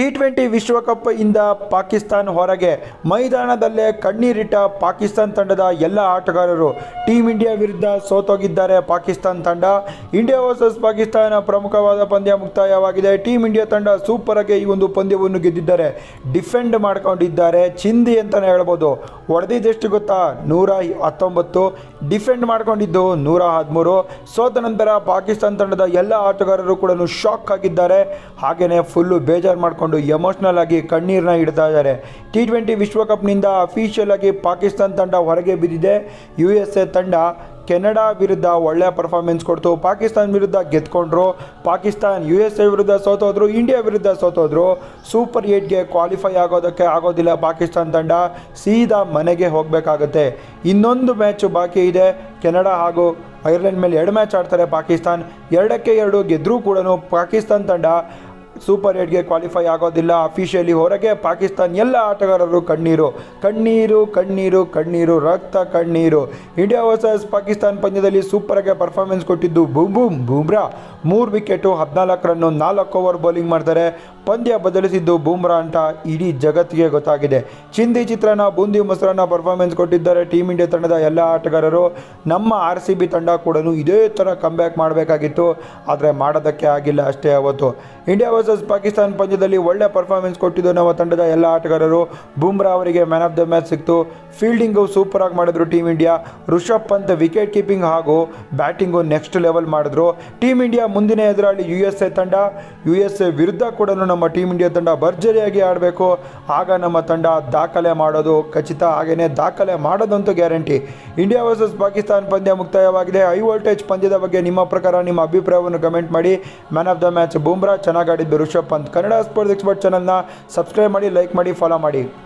T twenty ವಿಶ್ವಕಪ್ ಇಂದ ಪಾಕಿಸ್ತಾನ ಹೊರಗೆ ಮೈದಾನದಲ್ಲೇ ಕಣ್ಣೀರಿಟ್ಟ ಪಾಕಿಸ್ತಾನ ತಂಡದ ಎಲ್ಲ ಆಟಗಾರರು ಟೀಮ್ ಇಂಡಿಯಾ ವಿರುದ್ಧ ಸೋತೋಗಿದ್ದಾರೆ ಪಾಕಿಸ್ತಾನ ತಂಡ ಇಂಡಿಯಾ ವರ್ಸಸ್ ಪಾಕಿಸ್ತಾನ ಪ್ರಮುಖವಾದ ಪಂದ್ಯ ಮುಕ್ತಾಯವಾಗಿದೆ ಟೀಮ್ ಇಂಡಿಯಾ ತಂಡ ಸೂಪರ್ ಆಗಿ ಈ ಒಂದು ಪಂದ್ಯವನ್ನು ಗೆದ್ದಿದ್ದಾರೆ ಡಿಫೆಂಡ್ ಮಾಡ್ಕೊಂಡಿದ್ದಾರೆ ಚಿಂದಿ ಅಂತಲೇ ಹೇಳ್ಬೋದು ಹೊಡೆದಿದ್ದೆಷ್ಟು ಗೊತ್ತಾ ನೂರ ಹತ್ತೊಂಬತ್ತು ಡಿಫೆಂಡ್ ಮಾಡ್ಕೊಂಡಿದ್ದು ನೂರ ಹದಿಮೂರು ಸೋತ ನಂತರ ಪಾಕಿಸ್ತಾನ ತಂಡದ ಎಲ್ಲ ಆಟಗಾರರು ಕೂಡ ಶಾಕ್ ಆಗಿದ್ದಾರೆ ಹಾಗೆಯೇ ಫುಲ್ಲು ಬೇಜಾರು ಮಾಡಿಕೊಂಡು ಎಮೋಷ್ನಲ್ ಆಗಿ ಕಣ್ಣೀರನ್ನ ಇಡ್ತಾ ಇದ್ದಾರೆ ಟಿ ಟ್ವೆಂಟಿ ವಿಶ್ವಕಪ್ನಿಂದ ಅಫಿಷಿಯಲ್ ಆಗಿ ಪಾಕಿಸ್ತಾನ ತಂಡ ಹೊರಗೆ ಬಿದ್ದಿದೆ ಯು ಎಸ್ ಎ ತಂಡ ಕೆನಡಾ ವಿರುದ್ಧ ಒಳ್ಳೆಯ ಪರ್ಫಾರ್ಮೆನ್ಸ್ ಕೊಡ್ತು ಪಾಕಿಸ್ತಾನ ವಿರುದ್ಧ ಗೆದ್ಕೊಂಡ್ರು ಪಾಕಿಸ್ತಾನ್ ಯು ಎಸ್ ಎ ವಿರುದ್ಧ ಸೋತೋದ್ರು ಇಂಡಿಯಾ ವಿರುದ್ಧ ಸೋತೋದ್ರು ಸೂಪರ್ ಏಟ್ಗೆ ಕ್ವಾಲಿಫೈ ಆಗೋದಕ್ಕೆ ಆಗೋದಿಲ್ಲ ಪಾಕಿಸ್ತಾನ ತಂಡ ಸೀದಾ ಮನೆಗೆ ಹೋಗಬೇಕಾಗತ್ತೆ ಇನ್ನೊಂದು ಮ್ಯಾಚ್ ಬಾಕಿ ಇದೆ ಕೆನಡಾ ಹಾಗೂ ಐರ್ಲೆಂಡ್ ಮೇಲೆ ಎರಡು ಮ್ಯಾಚ್ ಆಡ್ತಾರೆ ಪಾಕಿಸ್ತಾನ್ ಎರಡಕ್ಕೆ ಎರಡು ಗೆದ್ದರೂ ಕೂಡ ಪಾಕಿಸ್ತಾನ ತಂಡ ಸೂಪರ್ ಏಟ್ಗೆ ಕ್ವಾಲಿಫೈ ಆಗೋದಿಲ್ಲ ಅಫಿಷಿಯಲಿ ಹೊರಗೆ ಪಾಕಿಸ್ತಾನ್ ಎಲ್ಲ ಆಟಗಾರರು ಕಣ್ಣೀರು ಕಣ್ಣೀರು ಕಣ್ಣೀರು ಕಣ್ಣೀರು ರಕ್ತ ಕಣ್ಣೀರು ಇಂಡಿಯಾ ವರ್ಸಸ್ ಪಾಕಿಸ್ತಾನ್ ಪಂದ್ಯದಲ್ಲಿ ಸೂಪರ್ ಆಗಿ ಪರ್ಫಾರ್ಮೆನ್ಸ್ ಕೊಟ್ಟಿದ್ದು ಬೂಮ್ ಬೂಮ್ ಬೂಮ್ರಾ ಮೂರು ವಿಕೆಟು ಹದಿನಾಲ್ಕು ರನ್ನು ನಾಲ್ಕು ಓವರ್ ಬೌಲಿಂಗ್ ಮಾಡ್ತಾರೆ ಪಂದ್ಯ ಬದಲಿಸಿದ್ದು ಬೂಮ್ರಾ ಅಂತ ಇಡೀ ಜಗತ್ತಿಗೆ ಗೊತ್ತಾಗಿದೆ ಚಿಂದಿ ಚಿತ್ರಾನ್ನ ಬೂಂದಿ ಮೊಸರನ್ನ ಪರ್ಫಾರ್ಮೆನ್ಸ್ ಕೊಟ್ಟಿದ್ದಾರೆ ಟೀಮ್ ಇಂಡಿಯಾ ತಂಡದ ಎಲ್ಲ ಆಟಗಾರರು ನಮ್ಮ ಆರ್ ಸಿ ಬಿ ತಂಡ ಕೂಡ ಇದೇ ಥರ ಕಮ್ಬ್ಯಾಕ್ ಮಾಡಬೇಕಾಗಿತ್ತು ಆದರೆ ಮಾಡೋದಕ್ಕೆ ಆಗಿಲ್ಲ ಅಷ್ಟೇ ಅವತ್ತು ಇಂಡಿಯಾ ವರ್ಸಸ್ ಪಾಕಿಸ್ತಾನ ಪಂದ್ಯದಲ್ಲಿ ಒಳ್ಳೆ ಪರ್ಫಾರ್ಮೆನ್ಸ್ ಕೊಟ್ಟಿದ್ದು ನಮ್ಮ ತಂಡದ ಎಲ್ಲ ಆಟಗಾರರು ಬೂಮ್ರಾ ಅವರಿಗೆ ಮ್ಯಾನ್ ಆಫ್ ದ ಮ್ಯಾಚ್ ಸಿಕ್ತು ಫೀಲ್ಡಿಂಗು ಸೂಪರ್ ಆಗಿ ಮಾಡಿದ್ರು team India Rishabh Pant wicket keeping ಹಾಗೂ ಬ್ಯಾಟಿಂಗು ನೆಕ್ಸ್ಟ್ ಲೆವೆಲ್ ಮಾಡಿದ್ರು ಟೀಮ್ ಇಂಡಿಯಾ ಮುಂದಿನ ಎದುರಾಳಿ ಯು ಎಸ್ ಎ ತಂಡ ಯು ಎಸ್ ಎ ವಿರುದ್ಧ ಕೂಡ ನಮ್ಮ ಟೀಮ್ ಇಂಡಿಯಾ ತಂಡ ಭರ್ಜರಿಯಾಗಿ ಆಡಬೇಕು ಆಗ ನಮ್ಮ ತಂಡ ದಾಖಲೆ ಮಾಡೋದು ಖಚಿತ ಹಾಗೆಯೇ ದಾಖಲೆ ಮಾಡೋದಂತೂ ಗ್ಯಾರಂಟಿ ಇಂಡಿಯಾ ವರ್ಸಸ್ ಪಾಕಿಸ್ತಾನ ಪಂದ್ಯ ಮುಕ್ತಾಯವಾಗಿದೆ ಹೈ ವೋಲ್ಟೇಜ್ ಪಂದ್ಯದ ಬಗ್ಗೆ ನಿಮ್ಮ ಪ್ರಕಾರ ನಿಮ್ಮ ಅಭಿಪ್ರಾಯವನ್ನು ಕಮೆಂಟ್ ಮಾಡಿ man of the match Bumrah ಚೆನ್ನಾಗಿ ಆಡಿದ್ದು ಋಷಭ್ ಪಂತ್ ಕನ್ನಡ ಸ್ಪೋರ್ಟ್ಸ್ ಎಕ್ಸ್ಪರ್ಟ್ ಚಾನಲ್ನ ಸಬ್ಸ್ಕ್ರೈಬ್ ಮಾಡಿ ಲೈಕ್ ಮಾಡಿ ಫಾಲೋ ಮಾಡಿ